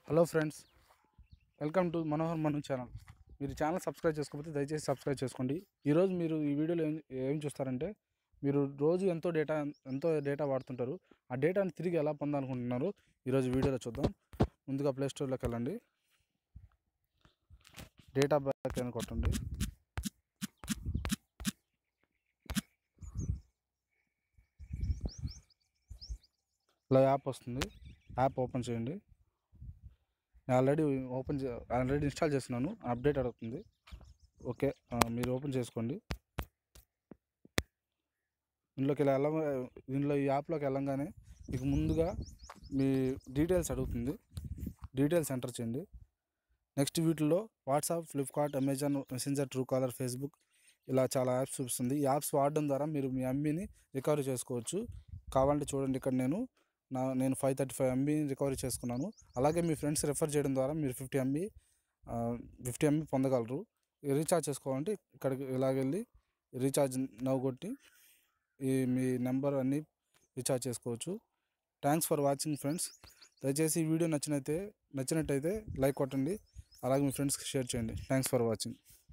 hello friends welcome to Manohar Manu channel మీరు channel subscribe చేసుకోకపోతే దయచేసి సబ్స్క్రైబ్ చేసుకోండి ఈరోజు మీరు ఈ వీడియోలో ఏం ఏం చూస్తారంటే మీరు రోజు ఎంతో డేటా ఎంతో డేటా వాడుతుంటారు ఆ డేటాని తిరిగి ఎలా పొందాలనుకుంటున్నారు ఈరోజు వీడియోలో చూద్దాం ముందుగా ప్లే స్టోర్లోకి వెళ్ళండి డేటా బ్యాక్ అని కొట్టండి ఇలా యాప్ వస్తుంది యాప్ ఓపెన్ చేయండి నేను ఆల్రెడీ ఓపెన్ చే ఆల్రెడీ ఇన్స్టాల్ చేస్తున్నాను అప్డేట్ అడుగుతుంది ఓకే ఆ, మీరు ఓపెన్ చేసుకోండి ఇందులోకి ఇలా వెళ్ళ దీనిలో ఈ యాప్లోకి వెళ్ళంగానే మీకు ముందుగా మీ డీటెయిల్స్ అడుగుతుంది డీటెయిల్స్ ఎంటర్ చేయండి నెక్స్ట్ వీటిలో WhatsApp Flipkart Amazon Messenger Truecaller Facebook ఇలా చాలా యాప్స్ చూపిస్తుంది ఈ యాప్స్ వాడడం ద్వారా మీరు మీ ఎంబీని రికవరీ చేసుకోవచ్చు కావాలంటే చూడండి ఇక్కడ నేను నా నేను five thirty five MB recovery చేసుకున్నాను అలాగే మీ ఫ్రెండ్స్ రెఫర్ చేయడం ద్వారా మీరు ఫిఫ్టీ ఎంబీ ఫిఫ్టీ ఎంబీ పొందగలరు రీఛార్జ్ చేసుకోవాలంటే ఇక్కడికి ఇలాగెళ్ళి రీఛార్జ్ నవ్వు కొట్టి ఈ మీ నెంబర్ అన్నీ రీఛార్జ్ చేసుకోవచ్చు థ్యాంక్స్ ఫర్ వాచింగ్ ఫ్రెండ్స్ దయచేసి ఈ వీడియో నచ్చినైతే నచ్చినట్టయితే లైక్ కొట్టండి అలాగే మీ ఫ్రెండ్స్కి షేర్ చేయండి థ్యాంక్స్ ఫర్ వాచింగ్